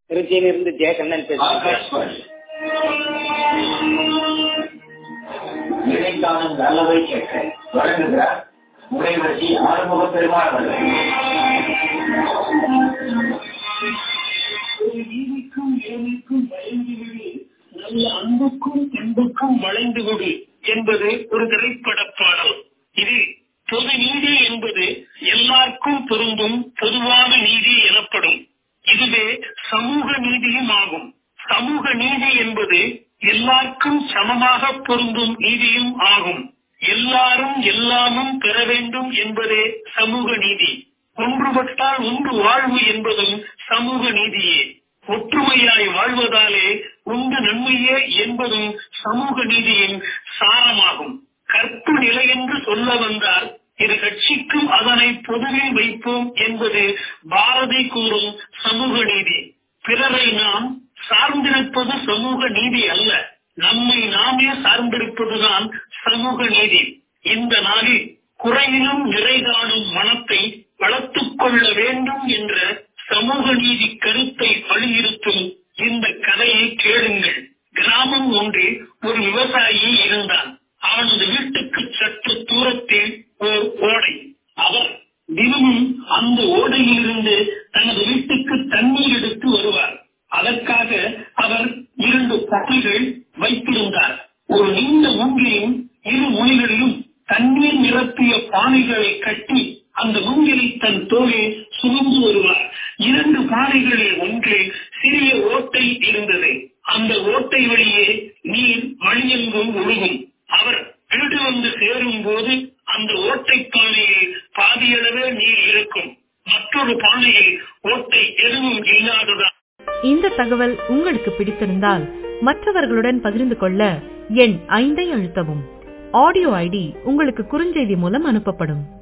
திருச்சியிலிருந்து ஜெயகண்ணன் பேசுகிறேன் ஆகாஷ்வாணி இடைக்காலம் நல்லவை கேட்க வழங்குகிறார் முறைவசி ஆறுமுக பெருமாள் அவர்கள் நீதிக்கும் ஏழைக்கும் வளைந்துவிடு நல்ல அன்புக்கும் அன்புக்கும் வளைந்துவிடு என்பது ஒரு திரைப்பட பாடல் இது பொது நீதி என்பது எல்லாருக்கும் பொருந்தும் பொதுவான நீதி எனப்படும் இதுவே சமூக நீதியும் ஆகும் சமூக நீதி என்பது எல்லாருக்கும் சமமாக பொருந்தும் நீதியும் ஆகும் எல்லாரும் எல்லாமும் பெற வேண்டும் என்பதே சமூக நீதி ஒன்றுபட்டால் ஒன்று வாழ்வு என்பதும் சமூக நீதியே ஒற்றுமையாய் வாழ்வதாலே உண்டு நன்மையே என்பதும் சமூக நீதியின் சாரமாகும் கற்பு நிலை என்று சொல்ல வந்தால் இரு கட்சிக்கும் அதனை பொதுவில் வைப்போம் என்பது பாரதி கூறும் சமூக நீதி பிறரை நாம் சார்ந்திருப்பது சமூக நீதி அல்ல நம்மை நாமே சார்ந்திருப்பதுதான் சமூக நீதி இந்த நாளில் குறையிலும் நிறை காணும் மனத்தை வளர்த்துக் கொள்ள வேண்டும் என்ற சமூக நீதி கருத்தை வலியுறுத்தும் இந்த கதையை கேளுங்கள் கிராமம் ஒன்றில் ஒரு விவசாயி இருந்தான் அவனது வீட்டுக்கு சற்று தூரத்தில் ஓர் ஓடை அவர் தினமும் அந்த ஓடையிலிருந்து தனது வீட்டுக்கு தண்ணீர் எடுத்து வருவார் அதற்காக அவர் இரண்டு பகைகள் வைத்திருந்தார் ஒரு நீண்ட மூங்கிலின் இரு முனைகளிலும் தண்ணீர் நிரப்பிய பானைகளை கட்டி அந்த மூங்கிலை தன் தோளில் சுமந்து வருவார் இரண்டு பானைகளில் ஒன்றில் சிறிய ஓட்டை இருந்தது அந்த ஓட்டை வழியே நீர் வழியெங்கும் ஒழுகும் அவர் வீடு வந்து சேரும் போது அந்த ஓட்டை பானையில் பாதியளவே நீர் இருக்கும் மற்றொரு பானையில் ஓட்டை எதுவும் இல்லாததா இந்த தகவல் உங்களுக்கு பிடித்திருந்தால் மற்றவர்களுடன் பகிர்ந்து கொள்ள எண் ஐந்தை அழுத்தவும் ஆடியோ ஐடி உங்களுக்கு குறுஞ்செய்தி மூலம் அனுப்பப்படும்